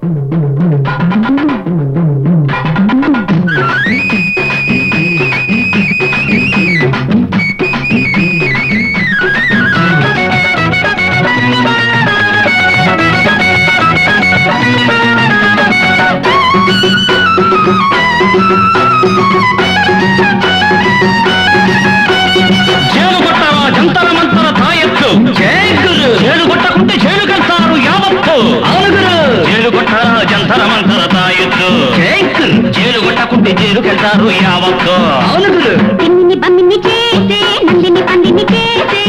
చేను కొట్టావా జంతర మంతర తాయెత్తు చేను కొట్టకుంటే చేను కల్తారు యావత్తు చేను కొట్టారా జంతర మంతర తాయెత్తు చేను కొట్టకుంటే చేను కల్తారు యావత్తు పిన్నిని బమ్మిని చేసే నందిని పందిని చేసే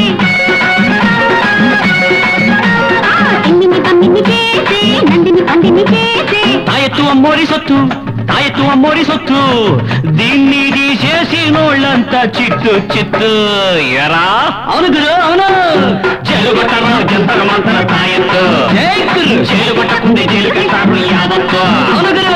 ఆ, పిన్నిని బమ్మిని చేసే నందిని పందిని చేసే తాయెత్తు అమ్మోరి సొత్తు తాయెత్తు అమ్మోరి సొత్తు దీన్ని తీసేసి నోళ్ళంతా చిత్తు చిత్తు ఎరా అవును గురు అవును చేలు కొట్టరా జంతర మంతర తాయెత్తు చేలు కొట్టకుంటే చేలు కల్తారు యావత్తు అవును గురు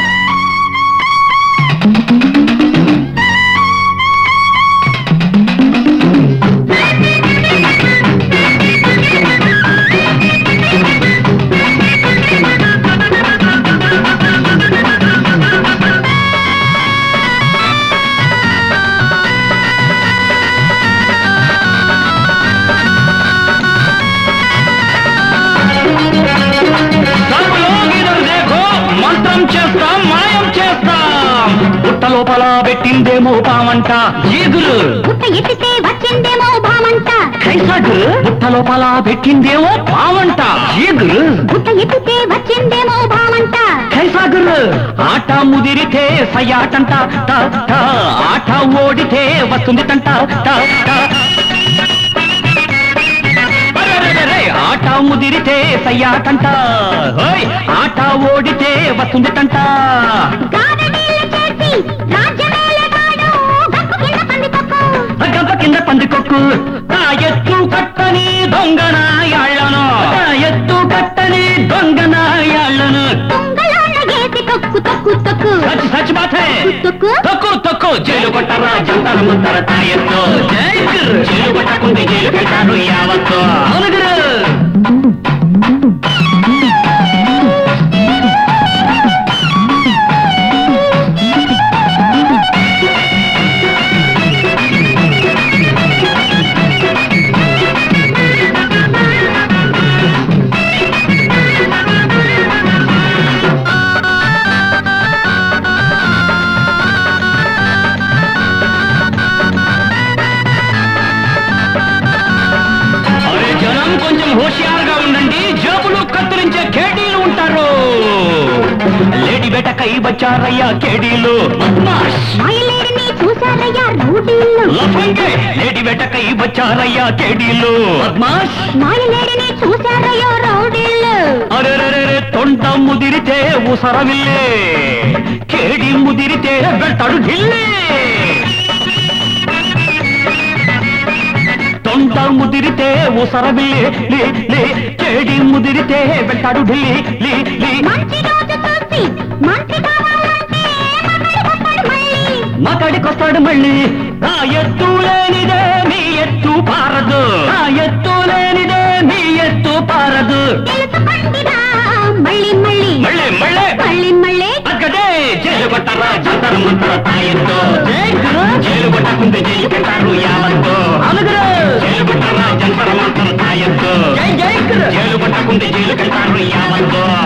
సర్వలోకిదరు దేఖో, మంత్రం చేస్తాం మాయం చేస్తాం పుట్ట లోపల పెట్టిందేమో పామంట ఈగురు గుట్ట ఎత్తితే వచ్చిందేమో భామంట పుట్ట లోపల పెట్టిందేమో పామంట ఈగురు గుట్ట ఎత్తితే వచ్చిందేమో భామంట కైసాగురు ఆట ముదిరితే సయాటంట ట, ట. ఆట ఓడితే వస్తుంది తంట ట, ట. అరెరెరెరె, ఆట ముదిరితే సయ్యాటంట హోయ్ ఆట ఓడితే వస్తుంది తంట గారడీలు చేసి రాజ్యమేలగాడు గప్పు కింద పందికొక్కు గంప కింద పందికొక్కు నా ఎత్తు కట్టని దొంగనాయాళ్ళను నా ఎత్తు కట్టని దొంగనాయాళ్ళను పొంగలాళ్ళ గేసి తొక్కు తొక్కు తొక్కు సచ్ సచ్ బాతే తొక్కు తొక్కు తొక్కు జైలు కొట్టరా జంతర ముంతర తాయెత్తు జైలు కొట్టకుంది జైలు పెట్టారు యావత్తు అవునుగురు అరే జనం కొంచెం హోషియారుగా ఉండండి జేబులు కత్తిరించే కేడీలు ఉంటారు లేడీ బెటకై వచ్చారయ్యా కేడీలు మాయలేడిని చూశారయ్యా రూడీళ్ళు లఫంగే లేడీ బెటకై వచ్చారయ్యా కేడీలు మాయలేడిని చూశారయ్యో రౌడీళ్ళు అరెరెరెరె తొంట ముదిరితే ఉసరవిల్లే కేడి ముదిరితే వెంటాడు ఢిల్లీ తొంట ముదిరితే ఉసరవిల్లే లే లే కేడి ముదిరితే వెంటాడు ఢిల్లీ లీ లీ మంచి రోజు చూసి మంచి కావాలంటే మగాడి వస్తాడు మళ్ళీ మకడికొస్తాడు మళ్ళీ నా ఎత్తు లేనిదే మీ ఎత్తు పారదు నా ఎత్తు లేనిదే మీ ఎత్తు పారదు తెలుసుకోండిరా మళ్ళీ మళ్ళీ మళ్ళీ మళ్ళీ మళ్ళీ మళ్ళీ అక్కడే జైలు కొట్టరా జంతర మంతర తాయెత్తు జైలు కొట్టకుంటే జైలు పెట్టారు యావత్తు జైలు కొట్టరా జంతర మంతర తాయెత్తు జైలు కొట్టకుంటే జైలు పెట్టారు యావత్తు